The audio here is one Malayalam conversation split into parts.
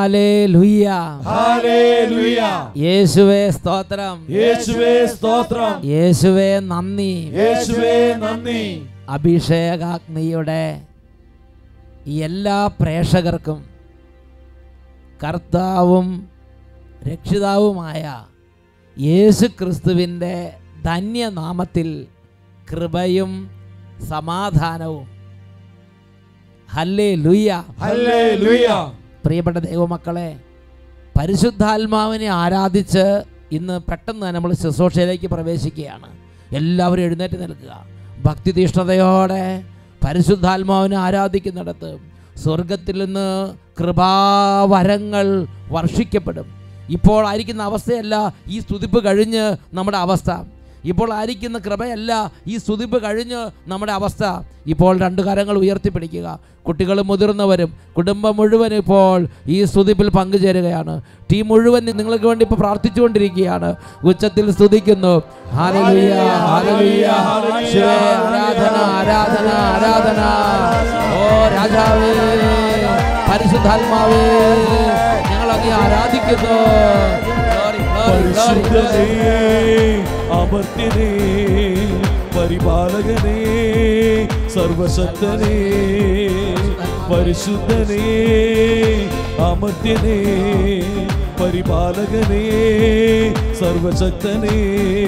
ഹാലേലുയ്യ ഹല്ലേലൂയ യേശുവേ സ്തോത്രം യേശുവേ സ്തോത്രം യേശുവേ നന്ദി യേശുവേ നന്ദി അഭിഷേകാഗ്നിയുടെ എല്ലാ പ്രേക്ഷകർക്കും കർത്താവും രക്ഷിതാവുമായ യേശു ക്രിസ്തുവിൻ്റെ ധന്യനാമത്തിൽ കൃപയും സമാധാനവും ഹല്ലേ ലുയ്യ ഹല്ലേലൂയ പ്രിയപ്പെട്ട ദൈവമക്കളെ പരിശുദ്ധാത്മാവിനെ ആരാധിച്ച് ഇന്ന് പെട്ടെന്ന് നമ്മൾ ശുശ്രൂഷയിലേക്ക് പ്രവേശിക്കുകയാണ് എല്ലാവരും എഴുന്നേറ്റ് നിൽക്കുക ഭക്തിതീഷ്ണതയോടെ പരിശുദ്ധാത്മാവിനെ ആരാധിക്കുന്നിടത്ത് സ്വർഗത്തിൽ നിന്ന് കൃപാവരങ്ങൾ വർഷിക്കപ്പെടും ഇപ്പോൾ ആയിരിക്കുന്ന അവസ്ഥയല്ല ഈ സ്തുതിപ്പ് കഴിഞ്ഞ് നമ്മുടെ അവസ്ഥ ഇപ്പോൾ ആയിരിക്കുന്ന കൃപയല്ല ഈ സ്തുതിപ്പ് കഴിഞ്ഞ് നമ്മുടെ അവസ്ഥ ഇപ്പോൾ രണ്ട് കരങ്ങൾ ഉയർത്തിപ്പിടിക്കുക കുട്ടികളും മുതിർന്നവരും കുടുംബം മുഴുവൻ ഇപ്പോൾ ഈ സ്തുതിപ്പിൽ പങ്കുചേരുകയാണ് ടീം മുഴുവൻ നിങ്ങൾക്ക് വേണ്ടി ഇപ്പോൾ പ്രാർത്ഥിച്ചുകൊണ്ടിരിക്കുകയാണ് ഉച്ചത്തിൽ സ്തുതിക്കുന്നു ഹാലലുയ ഹാലലുയ ശിവേ ആരാധന ആരാധന ആരാധന ഓ രാജാവേ പരിശുദ്ധാത്മാവേ ഞങ്ങളങ്ങ് ആരാധിക്കുന്നു Glory, glory, glory, പരിശുദ്ധനേ glory. അമർത്യനേ പരിപാലകനേ സർവശക്തനേ പരിശുദ്ധനേ അമർത്യനേ പരിപാലകനേ സർവശക്തനേ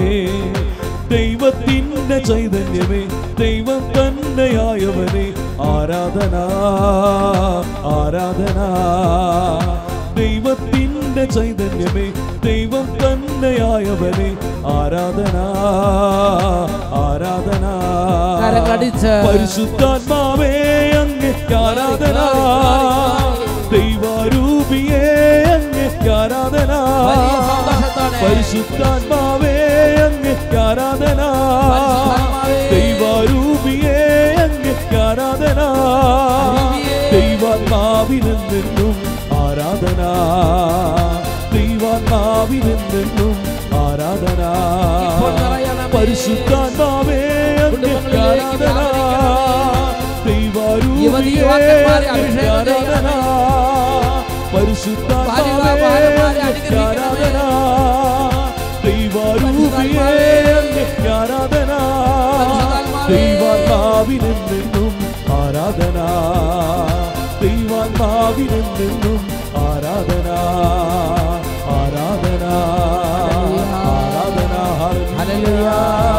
ദൈവത്തിൻ്റെ ചൈതന്യമേ ദൈവം തന്നെയായവനെ ആരാധന ആരാധന ദൈവത്തിൻ്റെ ചൈതന്യമേ ദൈവം തന്നെയായവനെ ആരാധന ആരാധന കരങ്ങളടിച്ച് പരിശുദ്ധാത്മാവേ അങ്ങ് ആരാധന ദൈവാരൂപിയേ അങ്ങ് ആരാധന വലിയ സന്തോഷത്തോടെ. പരിശുദ്ധാത്മാവേ അങ്ങ് ആരാധന പരിശുദ്ധാത്മാവേ. ദൈവാരൂപിയേ അങ്ങ് ആരാധന രൂപിയേ. ദൈവാത്മാവിനെന്നും ആരാധന ദൈവാത്മാവിനെന്നും ആരാധന ഇപ്പോൾ നിറയണമേ. പരിശുദ്ധാത്മാവേ അങ്ങ് കുടുംബങ്ങളിലേക്ക് ആരാധന ദൈവാരൂപിയേ യുവതീവാക്കന്മാരെ അങ്ങ് അഭിഷേകം ആരാധന പരിശുദ്ധാത്മാവേ ഭാര്യമാരെ അങ്ങ് ആരാധന ദൈവാരൂപിയേ അങ്ങ് ആരാധന ദൈവാത്മാവിനെന്നും ആരാധന ദൈവാത്മാവിനെന്നും ആരാധന ആരാധന ആരാധന ഹല്ലേലൂയ.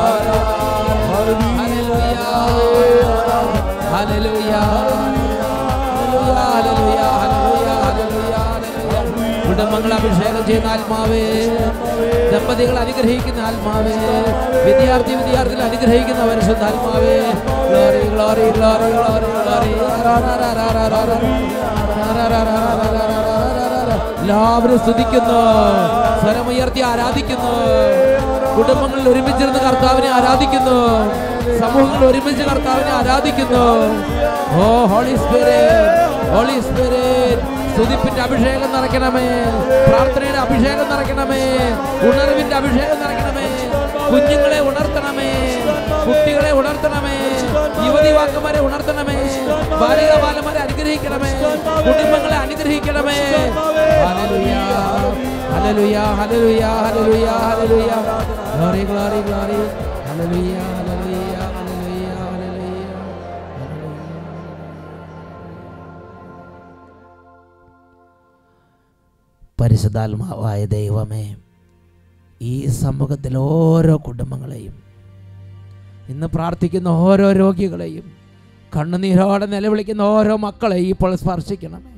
ഹല്ലേലൂയ. ഹല്ലേലൂയ. ഹല്ലേലൂയ. ഹല്ലേലൂയ. ഹല്ലേലൂയ. ഹല്ലേലൂയ. ഹല്ലേലൂയ. കുടുംബങ്ങൾ അഭിഷേകം ചെയ്യുന്ന ആത്മാവേ ദമ്പതികൾ അനുഗ്രഹിക്കുന്ന ആത്മാവേ വിദ്യാർത്ഥി വിദ്യാർത്ഥികൾ അനുഗ്രഹിക്കുന്ന പരിശുദ്ധ ആത്മാവേ glory glory glory glory glory എല്ലാവരും സ്തുതിക്കുന്നു സ്വരമുയർത്തി ആരാധിക്കുന്നു കുടുംബങ്ങളിൽ ഒരുമിച്ചിരുന്ന് കർത്താവിനെ ആരാധിക്കുന്നു സമൂഹങ്ങളിൽ ഒരുമിച്ച് കർത്താവിനെ ആരാധിക്കുന്നു oh holy spirit holy spirit സ്തുതിപ്പിന്റെ അഭിഷേകം നിറയ്ക്കണമേ പ്രാർത്ഥനയുടെ അഭിഷേകം നിറയ്ക്കണമേ ഉണർവിന്റെ അഭിഷേകം നിറയ്ക്കണമേ കുഞ്ഞുങ്ങളെ ഉണർത്തണമേ കുട്ടികളെ ഉണർത്തണമേ യുവതിവാക്കന്മാരെ ഉണർത്തണമേ ബാലിക ബാലന്മാരെ അനുഗ്രഹിക്കണമേ കുടുംബങ്ങളെ അനുഗ്രഹിക്കണമേ ഹല്ലേലൂയ ഹല്ലേലൂയ ഹല്ലേലൂയ ഹല്ലേലൂയ ഹല്ലേലൂയ ഗ്ലോറി ഗ്ലോറി ഗ്ലോറി ഹല്ലേലൂയ ഹല്ലേലൂയ ഹല്ലേലൂയ ഹല്ലേലൂയ പരിശുദ്ധാത്മാവായ ദൈവമേ ഈ സമൂഹത്തിൽ ഓരോ കുടുംബങ്ങളെയും ഇന്ന് പ്രാർത്ഥിക്കുന്ന ഓരോ രോഗികളെയും കണ്ണുനീരോടെ നിലവിളിക്കുന്ന ഓരോ മക്കളെയും ഇപ്പോൾ സ്പർശിക്കണമേ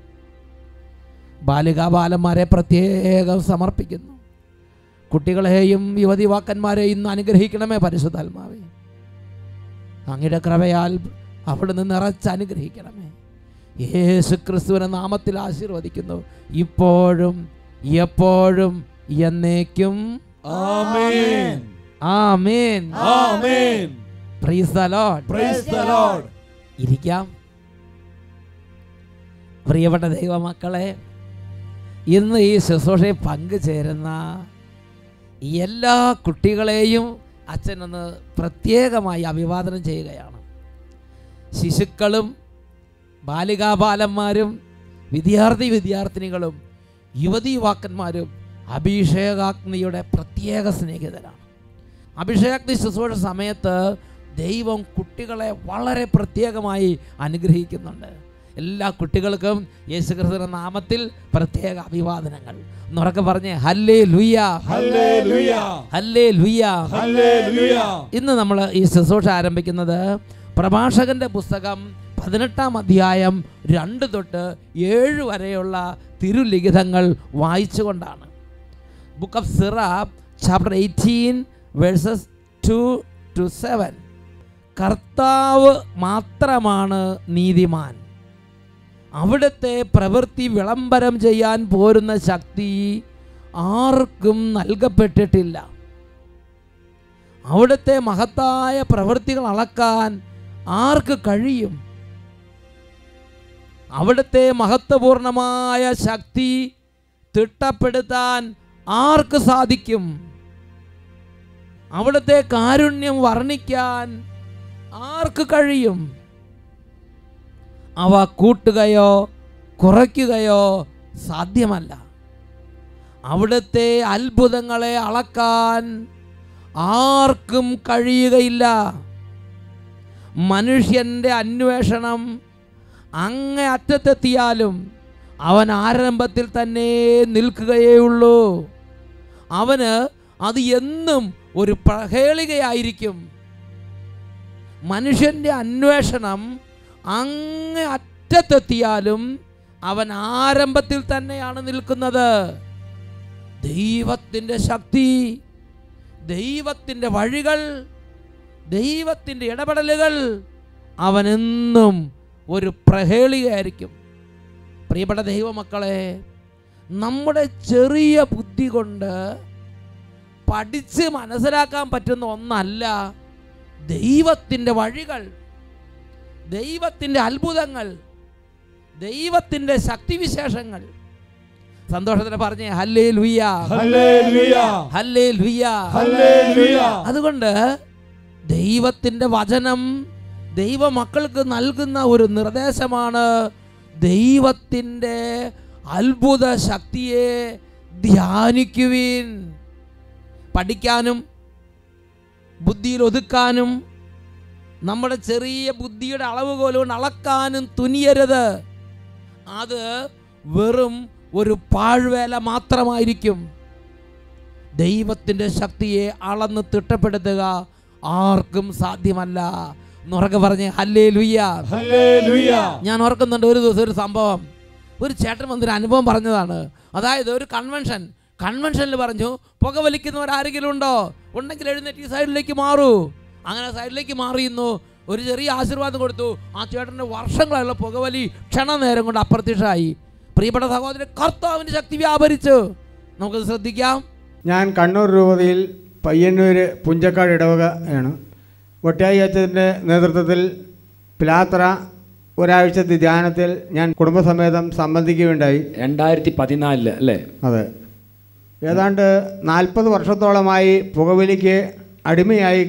ബാലികാ ബാലന്മാരെ പ്രത്യേകം സമർപ്പിക്കുന്നു കുട്ടികളെയും യുവതിവാക്കന്മാരെയും ഇന്ന് അനുഗ്രഹിക്കണമേ പരിശുദ്ധാത്മാവേ അങ്ങയുടെ കൃപയാൽ അവിടുന്ന് നിറച്ച് അനുഗ്രഹിക്കണമേ യേശു ക്രിസ്തുവിന്റെ നാമത്തിൽ ആശീർവദിക്കുന്നു ഇപ്പോഴും എപ്പോഴും എന്നേക്കും ആമേൻ ആമേൻ ആമേൻ praise the Lord praise the Lord ഇരിക്കാം പ്രിയപ്പെട്ട ദൈവമക്കളെ ഇന്ന് ഈ ശുശ്രൂഷയിൽ പങ്കുചേരുന്ന എല്ലാ കുട്ടികളെയും അച്ഛനൊന്ന് പ്രത്യേകമായി അഭിവാദനം ചെയ്യുകയാണ് ശിശുക്കളും ബാലികാബാലന്മാരും വിദ്യാർത്ഥി വിദ്യാർത്ഥിനികളും യുവതി യുവാക്കന്മാരും അഭിഷേകാഗ്നിയുടെ പ്രത്യേക സ്നേഹിതരാണ് അഭിഷേകാഗ്നി ശുശ്രൂഷ സമയത്ത് ദൈവം കുട്ടികളെ വളരെ പ്രത്യേകമായി അനുഗ്രഹിക്കുന്നുണ്ട് എല്ലാ കുട്ടികൾക്കും യേശുക്രിസ്തുവിന്റെ നാമത്തിൽ പ്രത്യേക അഭിവാദനങ്ങൾ എന്നുറക്കെ പറഞ്ഞേ ഹല്ലേ ലുയ്യ ഹല്ലേലൂയ ഹല്ലേ ലുയ്യ ഹല്ലേലൂയ ഇന്ന് നമ്മൾ ഈ ശുശ്രൂഷ ആരംഭിക്കുന്നത് പ്രഭാഷകന്റെ പുസ്തകം പതിനെട്ടാം അധ്യായം രണ്ട് തൊട്ട് ഏഴ് വരെയുള്ള തിരുലിഖിതങ്ങൾ വായിച്ചുകൊണ്ടാണ് book of Sirach chapter eighteen verses two to seven കർത്താവ് മാത്രമാണ് നീതിമാൻ അവിടുത്തെ പ്രവൃത്തി വിളംബരം ചെയ്യാൻ പോരുന്ന ശക്തി ആർക്കും നൽകപ്പെട്ടിട്ടില്ല അവിടുത്തെ മഹത്തായ പ്രവൃത്തികൾ അളക്കാൻ ആർക്ക് കഴിയും അവിടുത്തെ മഹത്വപൂർണമായ ശക്തി തിട്ടപ്പെടുത്താൻ ആർക്ക് സാധിക്കും അവിടുത്തെ കാരുണ്യം വർണ്ണിക്കാൻ ആർക്ക് കഴിയും അവ കൂട്ടുകയോ കുറയ്ക്കുകയോ സാധ്യമല്ല അവിടുത്തെ അത്ഭുതങ്ങളെ അളക്കാൻ ആർക്കും കഴിയുകയില്ല മനുഷ്യൻ്റെ അന്വേഷണം അങ്ങേ അറ്റത്തെത്തിയാലും അവൻ ആരംഭത്തിൽ തന്നെ നിൽക്കുകയുള്ളൂ അവന് അത് എന്നും ഒരു പ്രഹേളികയായിരിക്കും മനുഷ്യൻ്റെ അന്വേഷണം അങ്ങ് അറ്റത്തെത്തിയാലും അവൻ ആരംഭത്തിൽ തന്നെയാണ് നിൽക്കുന്നത് ദൈവത്തിൻ്റെ ശക്തി ദൈവത്തിൻ്റെ വഴികൾ ദൈവത്തിൻ്റെ ഇടപെടലുകൾ അവനെന്നും ഒരു പ്രഹേളികയായിരിക്കും പ്രിയപ്പെട്ട ദൈവമക്കളെ നമ്മുടെ ചെറിയ ബുദ്ധി കൊണ്ട് പഠിച്ച് മനസ്സിലാക്കാൻ പറ്റുന്ന ഒന്നല്ല ദൈവത്തിൻ്റെ വഴികൾ ദൈവത്തിൻ്റെ അത്ഭുതങ്ങൾ ദൈവത്തിൻ്റെ ശക്തിവിശേഷങ്ങൾ സന്തോഷത്തിന് പറഞ്ഞേ ഹല്ലേ ലുയ്യ ഹല്ലേലൂയ ഹല്ലേ ലുയ്യ ഹല്ലേലൂയ അതുകൊണ്ട് ദൈവത്തിൻ്റെ വചനം ദൈവമക്കൾക്ക് നൽകുന്ന ഒരു നിർദ്ദേശമാണ് ദൈവത്തിൻ്റെ അത്ഭുത ശക്തിയെ ധ്യാനിക്കുവിൻ പഠിക്കാനും ബുദ്ധിയിൽ ഒതുക്കാനും നമ്മുടെ ചെറിയ ബുദ്ധിയുടെ അളവുകോൽ കൊണ്ട് അളക്കാനും തുനിയരുത് അത് വെറും ഒരു പാഴ്വേല മാത്രമായിരിക്കും ദൈവത്തിൻ്റെ ശക്തിയെ അളന്ന് തിട്ടപ്പെടുത്തുക ആർക്കും സാധ്യമല്ല എന്നുറക്കെ പറഞ്ഞ് ഹല്ലേ ലുയ്യ ഹല്ലേലൂയ ഞാൻ ഓർക്കുന്നുണ്ട് ഒരു ദിവസം ഒരു സംഭവം ഒരു ചേട്ടൻ വന്നൊരു അനുഭവം പറഞ്ഞതാണ് അതായത് ഒരു കൺവെൻഷൻ കൺവെൻഷനിൽ പറഞ്ഞു പുകവലിക്കുന്നവർ ആരെങ്കിലും ഉണ്ടോ ഉണ്ടെങ്കിൽ എഴുന്നേറ്റ് ഈ സൈഡിലേക്ക് മാറൂ അങ്ങനെ സൈഡിലേക്ക് മാറിയുന്നു ഒരു ചെറിയ ആശീർവാദം കൊടുത്തു ആ ചേട്ടൻ്റെ വർഷങ്ങളായുള്ള പുകവലി ക്ഷണനേരം കൊണ്ട് അപ്രത്യക്ഷമായി പ്രിയപ്പെട്ട സഹോദരൻ കർത്താവിൻ്റെ ശക്തി വ്യാപരിച്ചു നമുക്കത് ശ്രദ്ധിക്കാം ഞാൻ കണ്ണൂർ രൂപതയിൽ പയ്യന്നൂർ പുഞ്ചക്കാട് ഇടവക ആണ് ഒട്ടായി അച്ഛൻ്റെ നേതൃത്വത്തിൽ പിലാത്ര ഒരാഴ്ചത്തെ ധ്യാനത്തിൽ ഞാൻ കുടുംബസമേതം സംബന്ധിക്കുകയുണ്ടായി രണ്ടായിരത്തി പതിനാലില് അല്ലേ അതെ ഏതാണ്ട് നാൽപ്പത് വർഷത്തോളമായി പുകവലിക്ക് അടിമയായി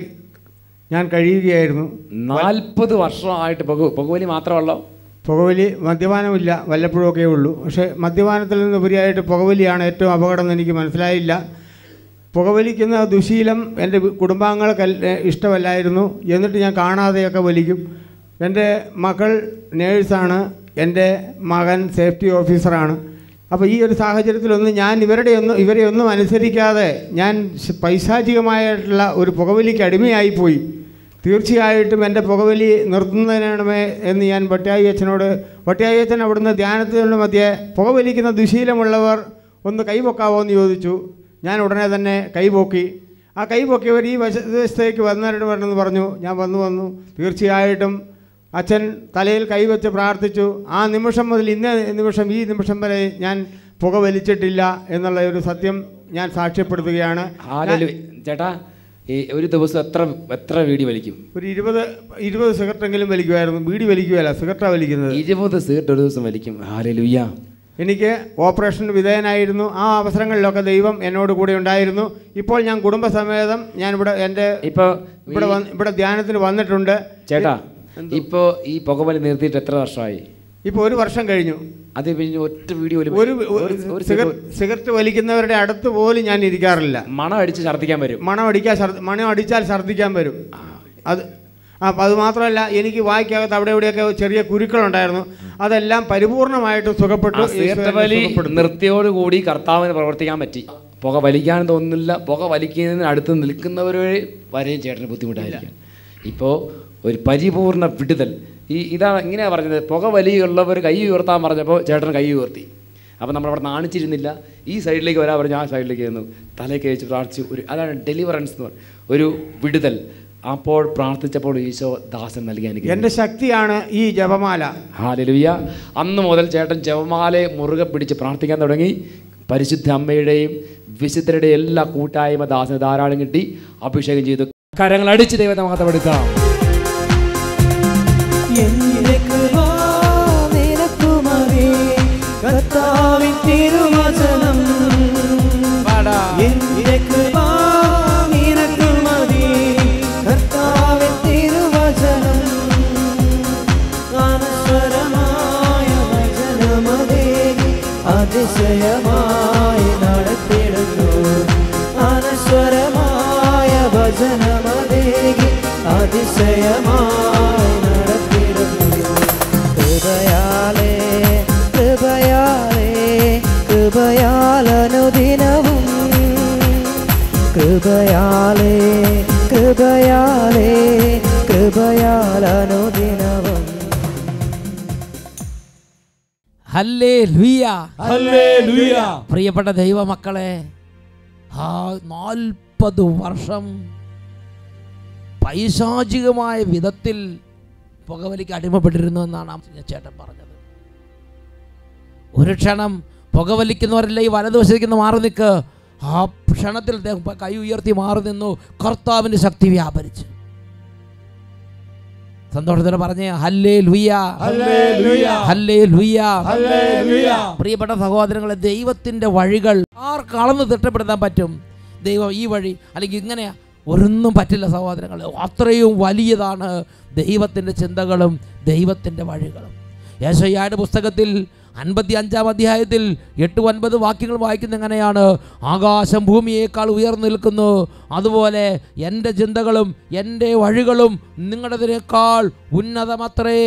ഞാൻ കഴിയുകയായിരുന്നു നാൽപ്പത് വർഷമായിട്ട് പുക പുകവലി മാത്രമല്ലോ പുകവലി മദ്യപാനമില്ല വല്ലപ്പോഴൊക്കെ ഉള്ളൂ പക്ഷേ മദ്യപാനത്തിൽ നിന്നുപരിയായിട്ട് പുകവലിയാണ് ഏറ്റവും അപകടം എന്ന് എനിക്ക് മനസ്സിലായില്ല പുകവലിക്കുന്ന ദുശീലം എൻ്റെ വി- കുടുംബാംഗങ്ങൾക്ക് അല്ല- ഇഷ്ടമല്ലായിരുന്നു എന്നിട്ട് ഞാൻ കാണാതെയൊക്കെ വലിക്കും എൻ്റെ മകൾ നേഴ്സാണ് എൻ്റെ മകൻ സേഫ്റ്റി ഓഫീസറാണ് അപ്പോൾ ഈ ഒരു സാഹചര്യത്തിലൊന്നും ഞാൻ ഇവരുടെ ഒന്നും ഇവരെ ഒന്നും അനുസരിക്കാതെ ഞാൻ ശ- പൈശാചികമായിട്ടുള്ള ഒരു പുകവലിക്ക് അടിമയായിപ്പോയി തീർച്ചയായിട്ടും എൻ്റെ പുകവലി നിർത്തുന്നതിനാണമേ എന്ന് ഞാൻ വട്ടിയായി അച്ഛനോട് വട്ടിയായി അച്ഛൻ അവിടുന്ന് ധ്യാനത്തിനുള്ള മധ്യേ പുകവലിക്കുന്ന ദുശീലമുള്ളവർ ഒന്ന് കൈപൊക്കാവോ എന്ന് ചോദിച്ചു ഞാൻ ഉടനെ തന്നെ കൈപൊക്കി ആ കൈപൊക്കിയവർ ഈ വശത്തേക്ക് വന്നവരോട് വരണമെന്ന് പറഞ്ഞു ഞാൻ വന്നു വന്നു തീർച്ചയായിട്ടും അച്ഛൻ തലയിൽ കൈവച്ച് പ്രാർത്ഥിച്ചു ആ നിമിഷം മുതൽ ഇന്ന നിമിഷം ഈ നിമിഷം വരെ ഞാൻ പുക വലിച്ചിട്ടില്ല എന്നുള്ള ഒരു സത്യം ഞാൻ സാക്ഷ്യപ്പെടുത്തുകയാണ് ഹാലലു ചേട്ടാ ഈ ഒരു ദിവസം എത്ര എത്ര വീടി വലിക്കും ഒരു ഇരുപത് ഇരുപത് സിഗരറ്റെങ്കിലും വലിക്കുമായിരുന്നു ബീഡി വലിക്കുകയല്ല സിഗരറ്റാണ് വലിക്കുന്നത് ഇരുപത് സീറ്റ് ഒരു ദിവസം വലിക്കും ഹാലലുയ്യ എനിക്ക് ഓപ്പറേഷന് വിധേയനായിരുന്നു ആ അവസരങ്ങളിലൊക്കെ ദൈവം എന്നോട് കൂടെ ഉണ്ടായിരുന്നു ഇപ്പോൾ ഞാൻ കുടുംബസമേതം ഞാൻ ഇവിടെ എൻ്റെ ഇപ്പൊ ഇവിടെ വന്ന് ഇവിടെ ധ്യാനത്തിന് വന്നിട്ടുണ്ട് ചേട്ടാ ഇപ്പോ ഈ പുകവലി നിർത്തിയിട്ട് എത്ര വർഷമായി ഇപ്പോൾ ഒരു വർഷം കഴിഞ്ഞു അത് കഴിഞ്ഞ് ഒറ്റ വീഡിയോയിൽ ഒരു ഒരു സിഗർ- സിഗരറ്റ് വലിക്കുന്നവരുടെ അടുത്ത് പോലും ഞാൻ ഇരിക്കാറില്ല മണം അടിച്ച് ഛർദ്ദിക്കാൻ വരും മണം അടിക്കാൻ ഛർദ് മണം അടിച്ചാൽ ഛർദ്ദിക്കാൻ വരും അത് അപ്പം അത് മാത്രമല്ല എനിക്ക് വായിക്കകത്ത് അവിടെ ഇവിടെയൊക്കെ ചെറിയ കുരുക്കളുണ്ടായിരുന്നു അതെല്ലാം പരിപൂർണമായിട്ട് സുഖപ്പെട്ടു ആ സിഗരറ്റ് ഈശ്വരൻ വലി സുഖപ്പെടുത്തി. നിർത്തിയോടുകൂടി കർത്താവിന് പ്രവർത്തിക്കാൻ പറ്റി പുക വലിക്കാൻ തോന്നുന്നില്ല പുക വലിക്കുന്നതിന് അടുത്ത് നിൽക്കുന്നവർ വരെയും ചേട്ടന് ബുദ്ധിമുട്ടായിരിക്കും ഇപ്പോൾ ഒരു പരിപൂർണ വിടുതൽ ഈ ഇതാണ് ഇങ്ങനെയാണ് പറഞ്ഞത് പുക വലിയുള്ളവർ കൈ ഉയർത്താൻ പറഞ്ഞപ്പോൾ ചേട്ടൻ കൈ ഉയർത്തി അപ്പോൾ നമ്മളവിടെ നാണിച്ചിരുന്നില്ല ഈ സൈഡിലേക്ക് വരാൻ പറഞ്ഞു ആ സൈഡിലേക്ക് വന്നു തലയ്ക്ക് വെച്ച് പ്രാർത്ഥിച്ചു ഒരു അതാണ് ഡെലിവറൻസ് എന്ന് പറയുന്നത് ഒരു വിടുതൽ അപ്പോൾ പ്രാർത്ഥിച്ചപ്പോൾ ഈശോ ദാസൻ നൽകി എനിക്ക് എൻ്റെ ശക്തിയാണ് ഈ ജപമാല ഹാലലുയ്യ അന്ന് മുതൽ ചേട്ടൻ ജപമാലയെ മുറുകെ പിടിച്ച് പ്രാർത്ഥിക്കാൻ തുടങ്ങി പരിശുദ്ധ അമ്മയുടെയും വിശുദ്ധരുടെയും എല്ലാ കൂട്ടായ്മ ദാസന് ധാരാളം കിട്ടി അഭിഷേകം ചെയ്തു കരങ്ങൾ അടിച്ച് ദൈവത്തെ മഹത്വപ്പെടുത്താം എന്റെ കൃപ നിനക്കുമതി കർത്താവിൻ തിരുവചനം എന്റെ കൃപ നിനക്കുമതി കർത്താവിൻ തിരുവചനം അനശ്വരമായ വചനമതേ അതിശയമായി നടത്തിടുന്നു അനശ്വരമായ വചനമതേ അതിശയമായി നടത്തിടുന്നു കൃപയാലേ കൃപയാലേ കൃപയാലനുദിനവും കൃപയാലേ കൃപയാലേ കൃപയാലനുദിനവും ഹല്ലേ ലുയ്യ ഹല്ലേലൂയ പ്രിയപ്പെട്ട ദൈവമക്കളെ ആ നാൽപ്പത് വർഷം പൈശാചികമായ വിധത്തിൽ പുകവലിക്ക് അടിമപ്പെട്ടിരുന്നു എന്നാണ് ആ ചേട്ടൻ പറഞ്ഞത് ഒരു ക്ഷണം പുകവലിക്കുന്നവരല്ലേ ഈ വലതുവശത്തേക്ക് മാറി നിൽക്ക് ആ ക്ഷണത്തിൽ അദ്ദേഹം കൈ ഉയർത്തി മാറി നിന്നു കർത്താവിൻ്റെ ശക്തി വ്യാപരിച്ചു സന്തോഷത്തോടെ പറഞ്ഞേ ഹല്ലേ ലുയ്യ ഹല്ലേലൂയ ഹല്ലേ ലുയ്യ ഹല്ലേലൂയ പ്രിയപ്പെട്ട സഹോദരങ്ങളെ ദൈവത്തിൻ്റെ വഴികൾ ആർക്ക് അളന്ന് തിട്ടപ്പെടുത്താൻ പറ്റും ദൈവം ഈ വഴി അല്ലെങ്കിൽ ഇങ്ങനെയാ ഒരൊന്നും പറ്റില്ല സഹോദരങ്ങൾ അത്രയും വലിയതാണ് ദൈവത്തിൻ്റെ ചിന്തകളും ദൈവത്തിൻ്റെ വഴികളും യേശയ്യായുടെ പുസ്തകത്തിൽ അൻപത്തി അഞ്ചാം അധ്യായത്തിൽ എട്ട് ഒൻപത് വാക്യങ്ങൾ വായിക്കുന്ന എങ്ങനെയാണ് ആകാശം ഭൂമിയേക്കാൾ ഉയർന്നു നിൽക്കുന്നു അതുപോലെ എൻ്റെ ചിന്തകളും എൻ്റെ വഴികളും നിങ്ങളുടേതിനേക്കാൾ ഉന്നതമത്രേ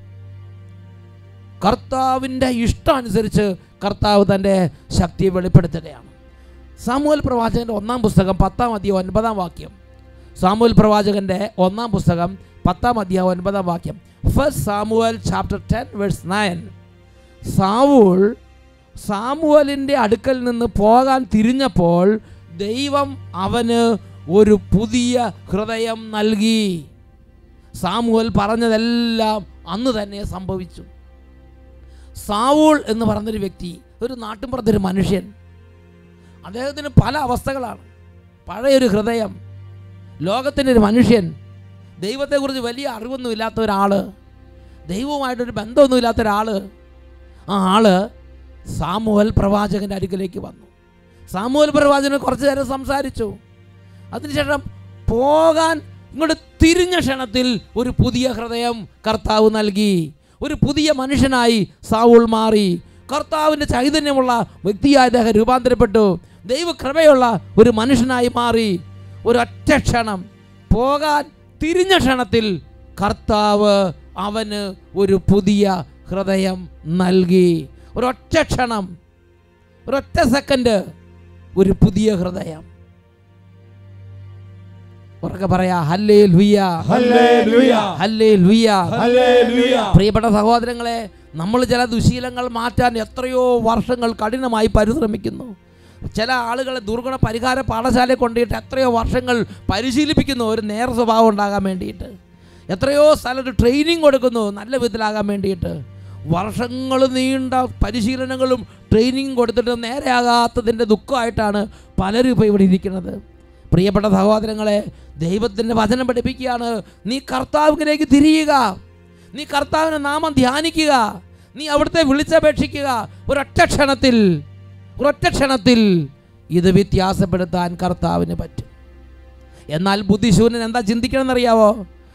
കർത്താവിൻ്റെ ഇഷ്ടം അനുസരിച്ച് കർത്താവ് തൻ്റെ ശക്തിയെ വെളിപ്പെടുത്തുകയാണ് സാമൂഹൽ പ്രവാചകൻ്റെ ഒന്നാം പുസ്തകം പത്താം അധ്യായം ഒൻപതാം വാക്യം സാമൂഹൽ പ്രവാചകൻ്റെ ഒന്നാം പുസ്തകം പത്താം അധ്യായം ഒൻപതാം വാക്യം first Samuel chapter ten verse nine സാവൂൾ സാമുവലിൻ്റെ അടുക്കൽ നിന്ന് പോകാൻ തിരിഞ്ഞപ്പോൾ ദൈവം അവന് ഒരു പുതിയ ഹൃദയം നൽകി സാമുവൽ പറഞ്ഞതെല്ലാം അന്ന് തന്നെ സംഭവിച്ചു സാവൂൾ എന്ന് പറഞ്ഞൊരു വ്യക്തി ഒരു നാട്ടിൻപുറത്തൊരു മനുഷ്യൻ അദ്ദേഹത്തിന് പല അവസ്ഥകളാണ് പഴയൊരു ഹൃദയം ലോകത്തിൻ്റെ ഒരു മനുഷ്യൻ ദൈവത്തെക്കുറിച്ച് വലിയ അറിവൊന്നും ഇല്ലാത്ത ഒരാൾ ദൈവവുമായിട്ടൊരു ബന്ധമൊന്നുമില്ലാത്ത ഒരാൾ ആ ആള് സാമുവൽ പ്രവാചകൻ്റെ അടുക്കിലേക്ക് വന്നു സാമുവൽ പ്രവാചകൻ കുറച്ച് നേരം സംസാരിച്ചു അതിനുശേഷം പോകാൻ ഇങ്ങോട്ട് തിരിഞ്ഞ ക്ഷണത്തിൽ ഒരു പുതിയ ഹൃദയം കർത്താവ് നൽകി ഒരു പുതിയ മനുഷ്യനായി സാവൂൾ മാറി കർത്താവിൻ്റെ ചൈതന്യമുള്ള വ്യക്തിയായി അദ്ദേഹം രൂപാന്തരപ്പെട്ടു ദൈവകൃപയുള്ള ഒരു മനുഷ്യനായി മാറി ഒരൊറ്റ ക്ഷണം പോകാൻ തിരിഞ്ഞ ക്ഷണത്തിൽ കർത്താവ് അവന് ഒരു പുതിയ ഹൃദയം നൽകി ഒരൊറ്റ ക്ഷണം ഒരൊറ്റ സെക്കൻഡ് ഒരു പുതിയ ഹൃദയം ഉറക്കെ പറയാ ഹല്ലേ ലുയ്യ ഹല്ലേലൂയ ഹല്ലേ ലുയ്യ ഹല്ലേലൂയ പ്രിയപ്പെട്ട സഹോദരങ്ങളെ നമ്മൾ ചില ദുശീലങ്ങൾ മാറ്റാൻ എത്രയോ വർഷങ്ങൾ കഠിനമായി പരിശ്രമിക്കുന്നു ചില ആളുകളെ ദുർഗുണ പരിഹാര പാഠശാലയിൽ കൊണ്ടുപോയിട്ട് എത്രയോ വർഷങ്ങൾ പരിശീലിപ്പിക്കുന്നു ഒരു നേർ സ്വഭാവം ഉണ്ടാകാൻ വേണ്ടിയിട്ട് എത്രയോ സ്ഥലത്ത് ട്രെയിനിങ് കൊടുക്കുന്നു നല്ല വിധത്തിലാകാൻ വേണ്ടിയിട്ട് വർഷങ്ങൾ നീണ്ട പരിശീലനങ്ങളും ട്രെയിനിങ്ങും കൊടുത്തിട്ട് നേരെയാകാത്തതിൻ്റെ ദുഃഖമായിട്ടാണ് പലരും ഇപ്പോൾ ഇവിടെ ഇരിക്കുന്നത് പ്രിയപ്പെട്ട സഹോദരങ്ങളെ ദൈവത്തിൻ്റെ വചനം പഠിപ്പിക്കുകയാണ് നീ കർത്താവിലേക്ക് തിരിയുക നീ കർത്താവിൻ്റെ നാമം ധ്യാനിക്കുക നീ അവിടുത്തെ വിളിച്ചപേക്ഷിക്കുക ഒരൊറ്റ ക്ഷണത്തിൽ ഒരൊറ്റ ക്ഷണത്തിൽ ഇത് വ്യത്യാസപ്പെടുത്താൻ കർത്താവിന് പറ്റും എന്നാൽ ബുദ്ധിശൂന്യൻ എന്താ ചിന്തിക്കണമെന്നറിയാവോ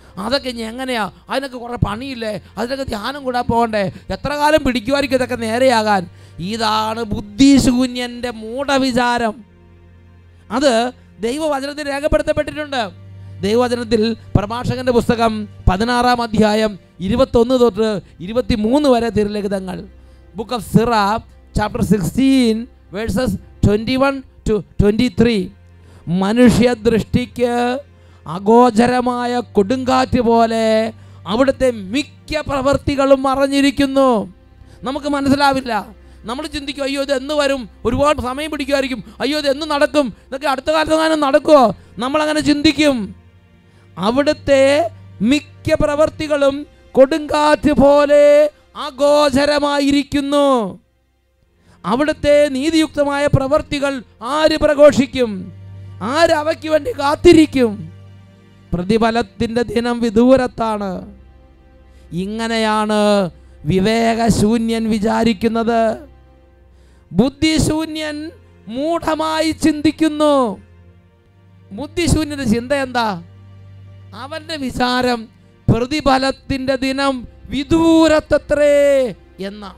അതൊക്കെ ഇനി എങ്ങനെയാ അതിനൊക്കെ കുറേ പണിയില്ലേ അതിനൊക്കെ ധ്യാനം കൂടാൻ പോകണ്ടേ എത്ര കാലം പിടിക്കുമായിരിക്കും ഇതൊക്കെ നേരെയാകാൻ ഇതാണ് ബുദ്ധിശൂന്യൻ്റെ മൂഢവിചാരം അത് ദൈവവചനത്തിൽ രേഖപ്പെടുത്തപ്പെട്ടിട്ടുണ്ട് ദൈവവചനത്തിൽ പ്രഭാഷകന്റെ പുസ്തകം പതിനാറാം അധ്യായം ഇരുപത്തൊന്ന് തൊട്ട് ഇരുപത്തി മൂന്ന് വരെ തിരുലിഖിതങ്ങൾ book of Sirach chapter sixteen verses twenty one to twenty three മനുഷ്യദൃഷ്ടിക്ക് അഗോചരമായ കൊടുങ്കാറ്റ് പോലെ അവിടുത്തെ മിക്ക പ്രവൃത്തികളും മറഞ്ഞിരിക്കുന്നു നമുക്ക് മനസ്സിലാവില്ല നമ്മൾ ചിന്തിക്കും അയ്യോ ഇത് എന്ന് വരും ഒരുപാട് സമയം പിടിക്കുമായിരിക്കും അയ്യോ ഇത് എന്ന് നടക്കും ഇതൊക്കെ അടുത്ത കാലത്ത് കാലം നടക്കുമോ നമ്മളങ്ങനെ ചിന്തിക്കും അവിടുത്തെ മിക്ക പ്രവൃത്തികളും കൊടുങ്കാറ്റ് പോലെ അഗോചരമായിരിക്കുന്നു അവിടുത്തെ നീതിയുക്തമായ പ്രവൃത്തികൾ ആര് പ്രഘോഷിക്കും ആര് അവയ്ക്ക് വേണ്ടി കാത്തിരിക്കും പ്രതിഫലത്തിൻ്റെ ദിനം വിദൂരത്താണ് ഇങ്ങനെയാണ് വിവേകശൂന്യൻ വിചാരിക്കുന്നത് ബുദ്ധിശൂന്യൻ മൂഢമായി ചിന്തിക്കുന്നു ബുദ്ധിശൂന്യന്റെ ചിന്ത എന്താ അവന്റെ വിചാരം പ്രതിഫലത്തിന്റെ ദിനം വിദൂരത്തത്രേ എന്നാണ്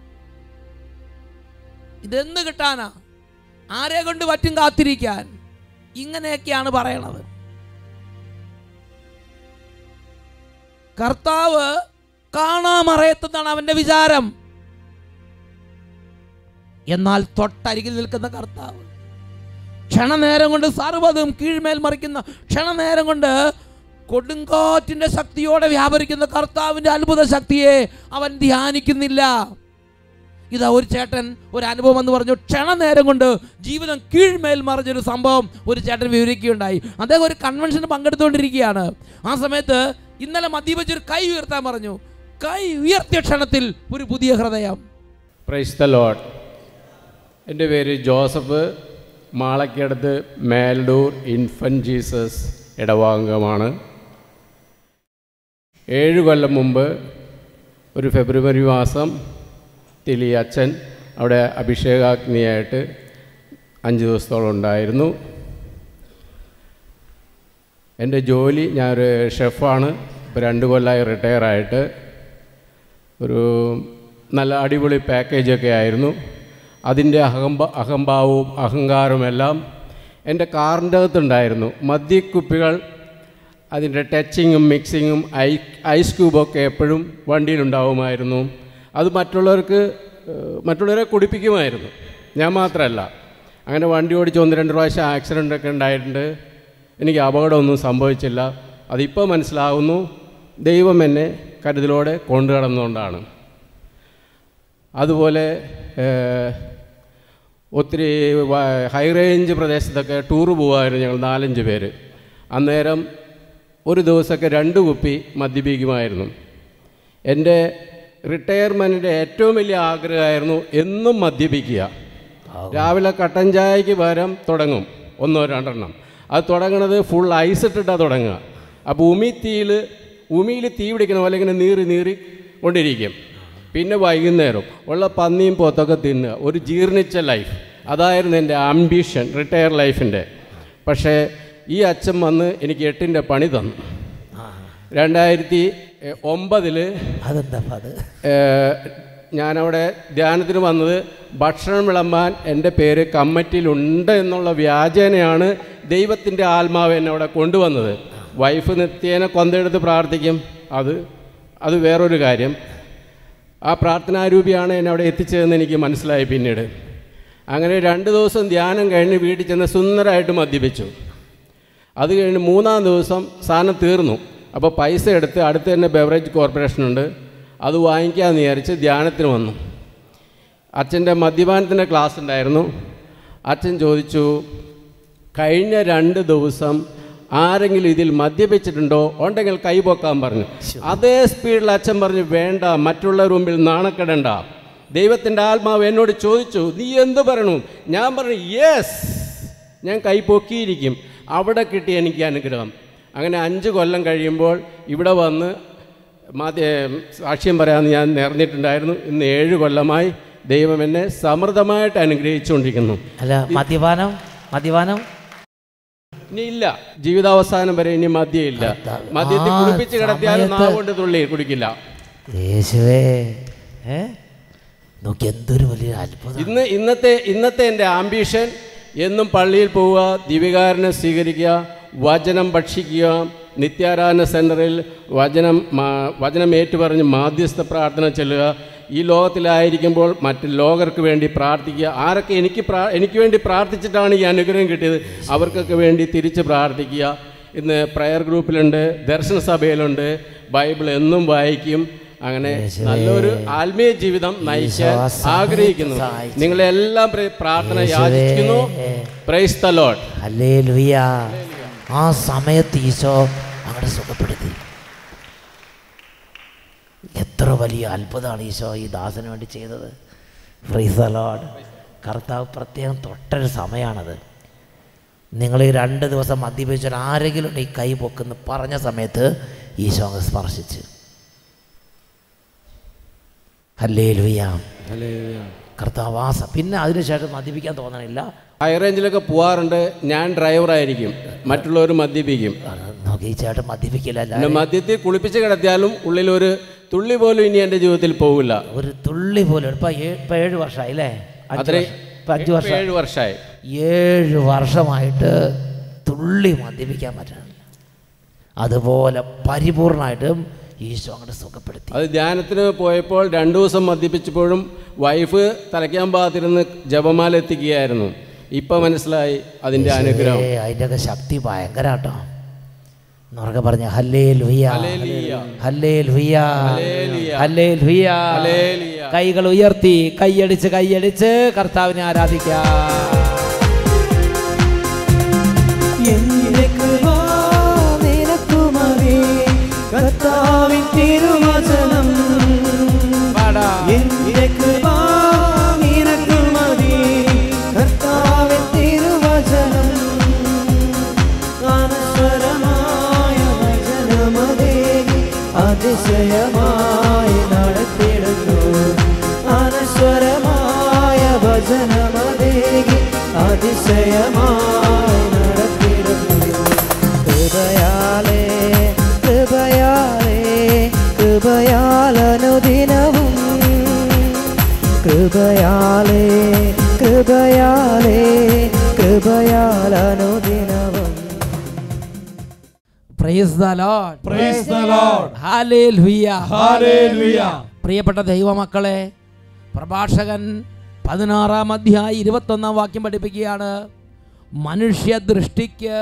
ഇതെന്ന് കിട്ടാനാ ആരെ കൊണ്ട് പറ്റും കാത്തിരിക്കാൻ ഇങ്ങനെയൊക്കെയാണ് പറയണത് കർത്താവ് കാണാമറയത്തെന്നാണ് അവന്റെ വിചാരം എന്നാൽ തൊട്ടരികിൽ നിൽക്കുന്ന കർത്താവ് ക്ഷണനേരം കൊണ്ട് സർവ്വതും കീഴ്മേൽ മറിക്കുന്ന ക്ഷണനേരം കൊണ്ട് കൊടുങ്കാറ്റിന്റെ ശക്തിയോടെ വ്യാപരിക്കുന്ന കർത്താവിന്റെ അത്ഭുത ശക്തിയെ അവൻ ധ്യാനിക്കുന്നില്ല ഇതാ ഒരു ചേട്ടൻ ഒരു അനുഭവം എന്ന് പറഞ്ഞു ക്ഷണനേരം കൊണ്ട് ജീവിതം കീഴ്മേൽ മറിഞ്ഞൊരു സംഭവം ഒരു ചേട്ടൻ വിവരിക്കുകയുണ്ടായി അദ്ദേഹം ഒരു കൺവെൻഷന് പങ്കെടുത്തുകൊണ്ടിരിക്കുകയാണ് ആ സമയത്ത് ഇന്നലെ മദ്യപിച്ചൊരു കൈ ഉയർത്താൻ പറഞ്ഞു കൈ ഉയർത്തിയ ക്ഷണത്തിൽ ഒരു പുതിയ ഹൃദയം പ്രൈസ് ദ ലോഡ് എൻ്റെ പേര് ജോസഫ് മാളയ്ക്കടുത്ത് മേൽഡൂർ ഇൻഫൻ ജീസസ് ഇടവാംഗമാണ് ഏഴ് കൊല്ലം മുമ്പ് ഒരു ഫെബ്രുവരി മാസം തിലി അച്ഛൻ അവിടെ അഭിഷേകാഗ്നിയായിട്ട് അഞ്ച് ദിവസത്തോളം ഉണ്ടായിരുന്നു എൻ്റെ ജോലി ഞാനൊരു ഷെഫാണ് ഇപ്പോൾ രണ്ട് കൊല്ലമായി റിട്ടയർ ആയിട്ട് ഒരു നല്ല അടിപൊളി പാക്കേജൊക്കെ ആയിരുന്നു അതിൻ്റെ അഹംബ അഹംഭാവവും അഹങ്കാരവും എല്ലാം എൻ്റെ കാറിൻ്റെ അകത്തുണ്ടായിരുന്നു മദ്യക്കുപ്പികൾ അതിൻ്റെ ടച്ചിങ്ങും മിക്സിങ്ങും ഐ ഐസ് ക്യൂബൊക്കെ എപ്പോഴും വണ്ടിയിലുണ്ടാവുമായിരുന്നു അത് മറ്റുള്ളവർക്ക് ഏഹ്, മറ്റുള്ളവരെ കുടിപ്പിക്കുമായിരുന്നു ഞാൻ മാത്രമല്ല അങ്ങനെ വണ്ടി ഓടിച്ച് ഒന്ന് രണ്ട് പ്രാവശ്യം ആക്സിഡൻ്റ് ഒക്കെ ഉണ്ടായിട്ടുണ്ട് എനിക്ക് അപകടമൊന്നും സംഭവിച്ചില്ല അതിപ്പോൾ മനസ്സിലാവുന്നു ദൈവം എന്നെ കരുതലോടെ കൊണ്ടു കടന്നുകൊണ്ടാണ് അതുപോലെ ഏഹ്, ഒത്തിരി വ- ഹൈ റേഞ്ച് പ്രദേശത്തൊക്കെ ടൂർ പോകുമായിരുന്നു ഞങ്ങൾ നാലഞ്ച് പേര് അന്നേരം ഒരു ദിവസമൊക്കെ രണ്ട് കുപ്പി മദ്യപിക്കുമായിരുന്നു എൻ്റെ റിട്ടയർമെൻറ്റിൻ്റെ ഏറ്റവും വലിയ ആഗ്രഹമായിരുന്നു എന്നും മദ്യപിക്കുക രാവിലെ കട്ടൻ ചായക്ക് പകരം തുടങ്ങും ഒന്നോ രണ്ടെണ്ണം അത് തുടങ്ങണത് ഫുൾ ഐസ് ഇട്ടിട്ടാണ് തുടങ്ങുക അപ്പോൾ ഉമിത്തീയിൽ ഉമിയിൽ തീ പിടിക്കുന്ന പോലെ ഇങ്ങനെ നീറി നീറി കൊണ്ടിരിക്കും പിന്നെ വൈകുന്നേരം ഉള്ള പന്നിയും പോത്തൊക്കെ തിന്നുക ഒരു ജീർണിച്ച ലൈഫ് അതായിരുന്നു എൻ്റെ ആംബിഷൻ റിട്ടയർ ലൈഫിൻ്റെ പക്ഷേ ഈ അച്ഛൻ വന്ന് എനിക്ക് എട്ടിൻ്റെ പണി തന്നു രണ്ടായിരത്തി ഒമ്പതിൽ അതെന്താ അപ്പൊ അത് ഏഹ് ഞാനവിടെ ധ്യാനത്തിന് വന്നത് ഭക്ഷണം വിളമ്പാൻ എൻ്റെ പേര് കമ്മിറ്റിയിലുണ്ട് എന്നുള്ള വ്യാജേനയാണ് ദൈവത്തിൻ്റെ ആത്മാവ് എന്നെ അവിടെ കൊണ്ടുവന്നത് വൈഫ് നിത്യേന കൊന്തെടുത്ത് പ്രാർത്ഥിക്കും അത് അത് വേറൊരു കാര്യം ആ പ്രാർത്ഥനാരൂപിയാണ് എന്നെ അവിടെ എത്തിച്ചതെന്ന് എനിക്ക് മനസ്സിലായി പിന്നീട് അങ്ങനെ രണ്ട് ദിവസം ധ്യാനം കഴിഞ്ഞ് വീട്ടിൽ ചെന്ന് സുന്ദരമായിട്ട് മദ്യപിച്ചു അത് കഴിഞ്ഞ് മൂന്നാം ദിവസം സാധനം തീർന്നു അപ്പോൾ പൈസ എടുത്ത് അടുത്ത് തന്നെ ബെവറേജ് കോർപ്പറേഷൻ ഉണ്ട് അത് വാങ്ങിക്കാമെന്ന് വിചാരിച്ച് ധ്യാനത്തിന് വന്നു അച്ഛൻ്റെ മദ്യപാനത്തിൻ്റെ ക്ലാസ് ഉണ്ടായിരുന്നു അച്ഛൻ ചോദിച്ചു കഴിഞ്ഞ രണ്ട് ദിവസം ആരെങ്കിലും ഇതിൽ മദ്യപിച്ചിട്ടുണ്ടോ ഉണ്ടെങ്കിൽ കൈപൊക്കാൻ പറഞ്ഞു അതേ സ്പീഡിൽ അച്ഛൻ പറഞ്ഞു വേണ്ട മറ്റുള്ളവർ മുമ്പിൽ നാണക്കെടണ്ട ദൈവത്തിൻ്റെ ആത്മാവ് എന്നോട് ചോദിച്ചു നീ എന്ത് പറയണു ഞാൻ പറഞ്ഞു യെസ് ഞാൻ കൈ പൊക്കിയിരിക്കും അവിടെ കിട്ടി എനിക്ക് അനുഗ്രഹം അങ്ങനെ അഞ്ച് കൊല്ലം കഴിയുമ്പോൾ ഇവിടെ വന്ന് മാധ്യ സാക്ഷ്യം പറയാമെന്ന് ഞാൻ നേർന്നിട്ടുണ്ടായിരുന്നു ഇന്ന് ഏഴ് കൊല്ലമായി ദൈവം എന്നെ സമൃദ്ധമായിട്ട് അനുഗ്രഹിച്ചുകൊണ്ടിരിക്കുന്നു അല്ല മദ്യപാനം മദ്യപാനം ഇനി ഇല്ല ജീവിതാവസാനം വരെ ഇനി മദ്യമില്ല മദ്യത്തിൽ ആ കുടിപ്പിച്ച് കിടത്തിയാലും സമയത്ത് നാവ് കൊണ്ട് തുള്ളി കുടിക്കില്ല യേശുവേ ഏ നോക്കി എന്തൊരു വലിയ അത്ഭുതം ഇന്ന് ഇന്നത്തെ ഇന്നത്തെ എൻ്റെ ആംബിഷൻ എന്നും പള്ളിയിൽ പോവുക ദിവികാരനെ സ്വീകരിക്കുക വചനം ഭക്ഷിക്കുക നിത്യാരാധന സെൻറ്ററിൽ വചനം മാ- വചനം ഏറ്റുപറഞ്ഞ് മാധ്യസ്ഥ പ്രാർത്ഥന ചെല്ലുക ഈ ലോകത്തിലായിരിക്കുമ്പോൾ മറ്റ് ലോകർക്ക് വേണ്ടി പ്രാർത്ഥിക്കുക ആരൊക്കെ എനിക്ക് പ്രാ എനിക്ക് വേണ്ടി പ്രാർത്ഥിച്ചിട്ടാണ് ഈ അനുഗ്രഹം കിട്ടിയത് അവർക്കൊക്കെ വേണ്ടി തിരിച്ച് പ്രാർത്ഥിക്കുക ഇന്ന് പ്രയർ ഗ്രൂപ്പിലുണ്ട് ദർശന സഭയിലുണ്ട് ബൈബിൾ എന്നും വായിക്കും അങ്ങനെ നല്ലൊരു ആത്മീയ ജീവിതം നയിക്കാൻ ആഗ്രഹിക്കുന്നു നിങ്ങളെല്ലാം പ്ര- പ്രാർത്ഥന യാചിക്കുന്നു പ്രൈസ് ദ ലോഡ് അല്ലേ ലുയ്യ ആ സമയത്ത് ഈശോ അങ്ങോട്ട് സുഖപ്പെടുത്തി എത്ര വലിയ അത്ഭുതമാണ് ഈശോ ഈ ദാസന് വേണ്ടി ചെയ്തത് ഫ്രീസ് ലോഡ് കർത്താവ് പ്രത്യേകം തൊട്ടൊരു സമയമാണത് നിങ്ങൾ ഈ രണ്ട് ദിവസം മദ്യപിച്ചാൽ ആരെങ്കിലും ഈ കൈ പൊക്കെന്ന് പറഞ്ഞ സമയത്ത് ഈശോ അങ്ങ് സ്പർശിച്ച് അല്ലേ ലുയ്യ കർത്താവ് ആ സ- പിന്നെ അതിനുശേഷം മദ്യപിക്കാൻ തോന്നണില്ല ഹൈ റേഞ്ചിലൊക്കെ പോവാറുണ്ട് ഞാൻ ഡ്രൈവറായിരിക്കും മറ്റുള്ളവർ മദ്യപിക്കും അത് നോക്കി ഈ ചേട്ടൻ മദ്യപിക്കില്ല പിന്നെ മദ്യത്തിൽ കുളിപ്പിച്ച് കിടത്തിയാലും ഉള്ളിലൊരു തുള്ളി പോലും ഇനി എൻ്റെ ജീവിതത്തിൽ പോകില്ല ഒരു തുള്ളി പോലും ഇപ്പൊ ഏ- ഇപ്പൊ ഏഴ് വർഷമായി അല്ലേ അഞ്ച് അത്രേ വർഷം. ഇപ്പൊ അഞ്ച് വർഷം ഏഴ് വർഷമായി ഏഴ് വർഷമായിട്ട് തുള്ളി മദ്യപിക്കാൻ പറ്റണില്ല അതുപോലെ പരിപൂർണമായിട്ടും ഈശോ അങ്ങോട്ട് സുഖപ്പെടുത്തി അത് ധ്യാനത്തിന് പോയപ്പോൾ രണ്ടു ദിവസം മദ്യപിച്ചപ്പോഴും വൈഫ് തലയ്ക്കാൻ പാകത്തിരുന്ന് ജപമാല എത്തിക്കുകയായിരുന്നു ഇപ്പം മനസ്സിലായി അതിൻ്റെ അനുഗ്രഹം ഏ, അതിൻ്റെയൊക്കെ ശക്തി ഭയങ്കര കേട്ടോ എന്നൊക്കെ പറഞ്ഞ ഹല്ലേ ലുയ്യ ഹല്ലേലൂയ. ഹല്ലേ ലുയ്യ ഹല്ലേലൂയ. ഹല്ലേ ലുയ്യ ഹല്ലേലൂയ. കൈകൾ ഉയർത്തി കൈയടിച്ച് കൈയടിച്ച് കർത്താവിനെ ആരാധിക്കാം എന്റെ കൃപ നിനക്കു മതി കർത്താവിൻ തിരുവചനം എന്റെ കൃപ നിനക്കു മതി കർത്താവിൻ തിരുവചനം അനശ്വരമായ വചനമതേ അതിശയമായി നടത്തിടുന്നു അനശ്വരമായ വചനമതേ അതിശയമായി നടത്തിടുന്നു കൃപയാലേ കൃപയാലേ കൃപയാലനുദിനവും കൃപയാലേ കൃപയാലേ കൃപയാലനുദിനവും praise the Lord Praise the Lord. ഹാലേലുയ്യ Hallelujah. പ്രിയപ്പെട്ട ദൈവമക്കളെ പ്രഭാഷകൻ പതിനാറാം അധ്യായം ഇരുപത്തൊന്നാം വാക്യം പഠിപ്പിക്കുകയാണ് മനുഷ്യദൃഷ്ടിക്ക്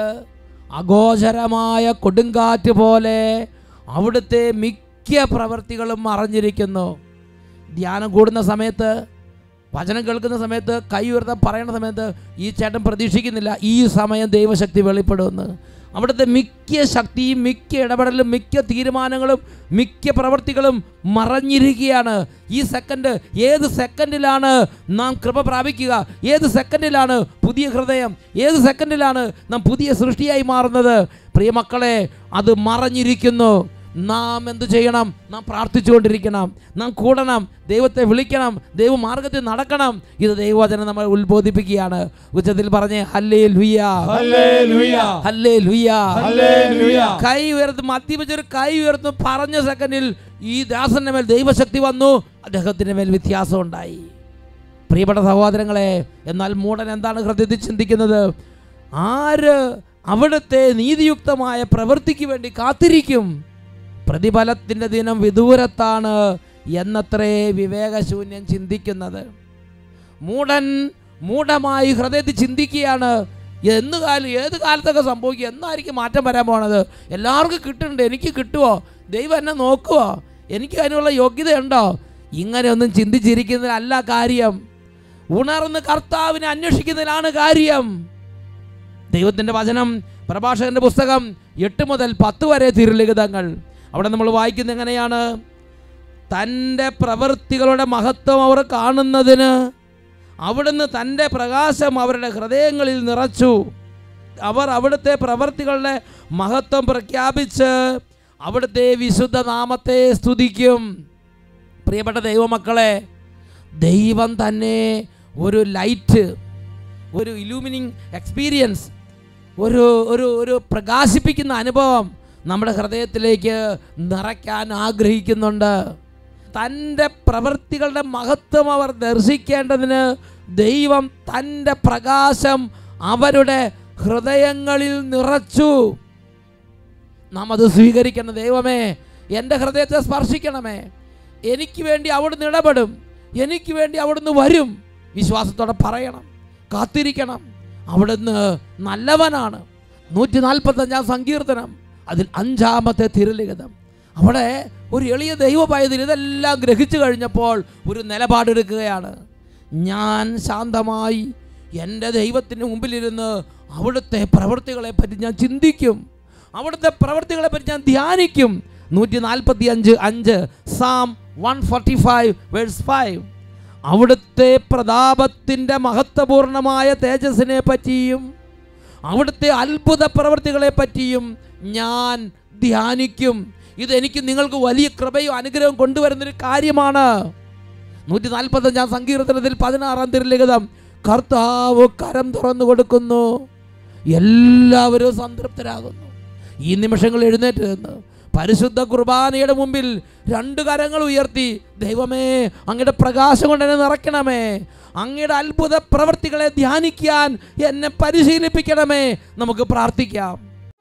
അഗോചരമായ കൊടുങ്കാറ്റ് പോലെ അവിടുത്തെ മിക്ക പ്രവൃത്തികളും മറഞ്ഞിരിക്കുന്നു ധ്യാനം കൂടുന്ന സമയത്ത് വചനം കേൾക്കുന്ന സമയത്ത് കൈ ഉയർത്താൻ പറയുന്ന സമയത്ത് ഈ ചേട്ടൻ പ്രതീക്ഷിക്കുന്നില്ല ഈ സമയം ദൈവശക്തി വെളിപ്പെടുമെന്ന് അവിടുത്തെ മിക്ക ശക്തിയും മിക്ക ഇടപെടലും മിക്ക തീരുമാനങ്ങളും മിക്ക പ്രവൃത്തികളും മറഞ്ഞിരിക്കുകയാണ് ഈ സെക്കൻഡ് ഏത് സെക്കൻഡിലാണ് നാം കൃപ പ്രാപിക്കുക ഏത് സെക്കൻഡിലാണ് പുതിയ ഹൃദയം ഏത് സെക്കൻഡിലാണ് നാം പുതിയ സൃഷ്ടിയായി മാറുന്നത് പ്രിയമക്കളെ അത് മറഞ്ഞിരിക്കുന്നു നാം എന്ത് ചെയ്യണം നാം പ്രാർത്ഥിച്ചുകൊണ്ടിരിക്കണം നാം കൂടണം ദൈവത്തെ വിളിക്കണം ദൈവമാർഗത്തിൽ നടക്കണം ഇത് ദൈവവചനം നമ്മൾ ഉത്ബോധിപ്പിക്കുകയാണ് ഉച്ചത്തിൽ പറഞ്ഞ് ഹല്ലേ ലുയ്യ Hallelujah. ഹല്ലേ ലുയ്യ Hallelujah. കൈ ഉയർത്ത് മദ്യപിച്ചൊരു കൈ ഉയർത്തും പറഞ്ഞ സെക്കൻഡിൽ ഈ ദാസന്റെ മേൽ ദൈവശക്തി വന്നു അദ്ദേഹത്തിന്റെ മേൽ വ്യത്യാസം ഉണ്ടായി പ്രിയപ്പെട്ട സഹോദരങ്ങളെ എന്നാൽ മൂടൻ എന്താണ് ഹൃദയത്തിൽ ചിന്തിക്കുന്നത് ആര് അവിടുത്തെ നീതിയുക്തമായ പ്രവൃത്തിക്ക് വേണ്ടി കാത്തിരിക്കും പ്രതിഫലത്തിൻ്റെ ദിനം വിദൂരത്താണ് എന്നത്രേ വിവേകശൂന്യം ചിന്തിക്കുന്നത് മൂടൻ മൂഢമായി ഹൃദയത്തിൽ ചിന്തിക്കുകയാണ് എന്ന് കാലം ഏത് കാലത്തൊക്കെ സംഭവിക്കും എന്നായിരിക്കും മാറ്റം വരാൻ പോണത് എല്ലാവർക്കും കിട്ടുന്നുണ്ട് എനിക്ക് കിട്ടുമോ ദൈവം എന്നെ നോക്കുമോ എനിക്ക് അതിനുള്ള യോഗ്യതയുണ്ടോ ഇങ്ങനെയൊന്നും ചിന്തിച്ചിരിക്കുന്നതിലല്ല കാര്യം ഉണർന്ന് കർത്താവിനെ അന്വേഷിക്കുന്നതിലാണ് കാര്യം ദൈവത്തിൻ്റെ വചനം പ്രഭാഷകന്റെ പുസ്തകം എട്ട് മുതൽ പത്ത് വരെ തിരുലിഖിതങ്ങൾ അവിടെ നമ്മൾ വായിക്കുന്നത് എങ്ങനെയാണ് തൻ്റെ പ്രവൃത്തികളുടെ മഹത്വം അവർ കാണുന്നതിന് അവിടുന്ന് തൻ്റെ പ്രകാശം അവരുടെ ഹൃദയങ്ങളിൽ നിറച്ചു അവർ അവിടുത്തെ പ്രവൃത്തികളുടെ മഹത്വം പ്രഖ്യാപിച്ച് അവിടുത്തെ വിശുദ്ധ നാമത്തെ സ്തുതിക്കും പ്രിയപ്പെട്ട ദൈവമക്കളെ ദൈവം തന്നെ ഒരു ലൈറ്റ് ഒരു ഇലൂമിനിങ് എക്സ്പീരിയൻസ് ഒരു ഒരു ഒരു പ്രകാശിപ്പിക്കുന്ന അനുഭവം നമ്മുടെ ഹൃദയത്തിലേക്ക് നിറയ്ക്കാൻ ആഗ്രഹിക്കുന്നുണ്ട് തൻ്റെ പ്രവൃത്തികളുടെ മഹത്വം അവർ ദർശിക്കേണ്ടതിന് ദൈവം തൻ്റെ പ്രകാശം അവരുടെ ഹൃദയങ്ങളിൽ നിറച്ചു നാം അത് സ്വീകരിക്കണം ദൈവമേ എൻ്റെ ഹൃദയത്തെ സ്പർശിക്കണമേ എനിക്ക് വേണ്ടി അവിടുന്ന് ഇടപെടും എനിക്ക് വേണ്ടി അവിടുന്ന് വരും വിശ്വാസത്തോടെ പറയണം കാത്തിരിക്കണം അവിടുന്ന് നല്ലവനാണ് നൂറ്റി നാൽപ്പത്തഞ്ചാം സങ്കീർത്തനം അതിൽ അഞ്ചാമത്തെ തിരുലിഖിതം അവിടെ ഒരു എളിയ ദൈവ പൈതൽ ഇതെല്ലാം ഗ്രഹിച്ചു കഴിഞ്ഞപ്പോൾ ഒരു നിലപാടെടുക്കുകയാണ് ഞാൻ ശാന്തമായി എൻ്റെ ദൈവത്തിന് മുമ്പിലിരുന്ന് അവിടുത്തെ പ്രവൃത്തികളെ പറ്റി ഞാൻ ചിന്തിക്കും അവിടുത്തെ പ്രവൃത്തികളെ പറ്റി ഞാൻ ധ്യാനിക്കും നൂറ്റി നാൽപ്പത്തി അഞ്ച് അഞ്ച് psalm one forty five verse five അവിടുത്തെ പ്രതാപത്തിൻ്റെ മഹത്വപൂർണമായ തേജസ്സിനെ പറ്റിയും അവിടുത്തെ അത്ഭുത പ്രവൃത്തികളെ പറ്റിയും ഞാൻ ധ്യാനിക്കും ഇതെനിക്ക് നിങ്ങൾക്ക് വലിയ കൃപയും അനുഗ്രഹവും കൊണ്ടുവരുന്നൊരു കാര്യമാണ് നൂറ്റി നാൽപ്പത്തഞ്ചാം സങ്കീർത്തനത്തിൽ പതിനാറാം തിരുലിഖിതം കർത്താവ് കരം തുറന്നു കൊടുക്കുന്നു എല്ലാവരും സംതൃപ്തരാകുന്നു ഈ നിമിഷങ്ങൾ എഴുന്നേറ്റ് നിന്ന് പരിശുദ്ധ കുർബാനയുടെ മുമ്പിൽ രണ്ട് കരങ്ങൾ ഉയർത്തി ദൈവമേ അങ്ങയുടെ പ്രകാശം കൊണ്ട് എന്നെ നിറയ്ക്കണമേ അങ്ങയുടെ അത്ഭുത പ്രവൃത്തികളെ ധ്യാനിക്കാൻ എന്നെ പരിശീലിപ്പിക്കണമേ നമുക്ക് പ്രാർത്ഥിക്കാം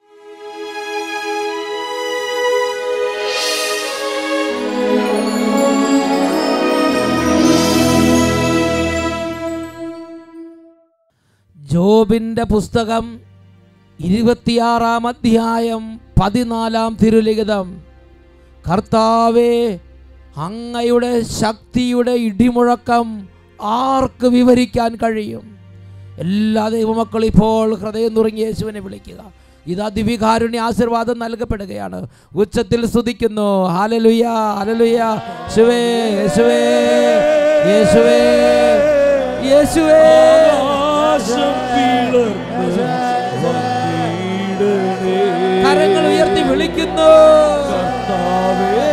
ജോബിൻ്റെ പുസ്തകം ഇരുപത്തിയാറാം അധ്യായം പതിനാലാം തിരുലിഖിതം കർത്താവേ അങ്ങയുടെ ശക്തിയുടെ ഇടിമുഴക്കം ആർക്ക് വിവരിക്കാൻ കഴിയും എല്ലാ ദൈവമക്കൾ ഇപ്പോൾ ഹൃദയം നുറങ്ങി യേശുവിനെ വിളിക്കുക ഇതാ ദിവികാരുണ്യ ആശീർവാദം നൽകപ്പെടുകയാണ് ഉച്ചത്തിൽ സ്തുതിക്കുന്നു ഹാലലുയ ഹാലലുയ യേശുവേ യേശുവേ യേശുവേ യേശുവേ ആകാശം പിളർന്ന് വന്നിടണേ. കരങ്ങൾ ഉയർത്തി വിളിക്കുന്നു കർത്താവേ,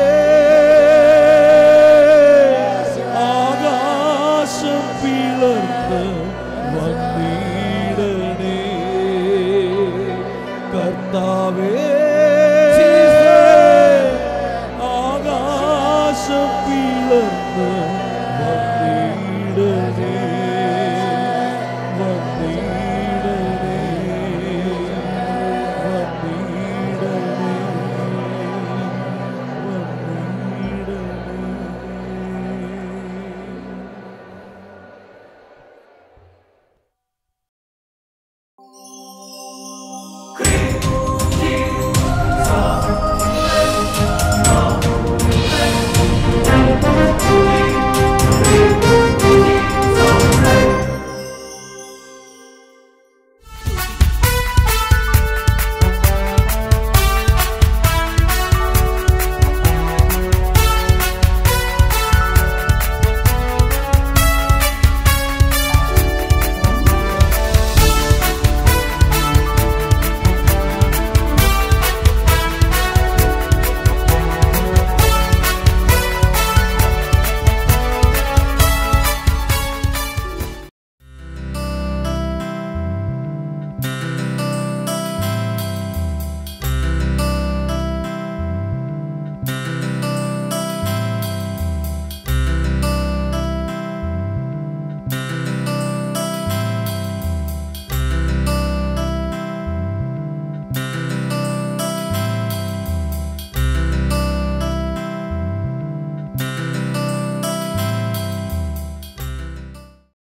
ആകാശം പിളർന്ന് വന്നിടണേ. കർത്താവേ ആകാശം പിളർന്ന് വന്നിടണേ വന്നിടണേ വന്നിടണേ വന്നിടണേ Creep,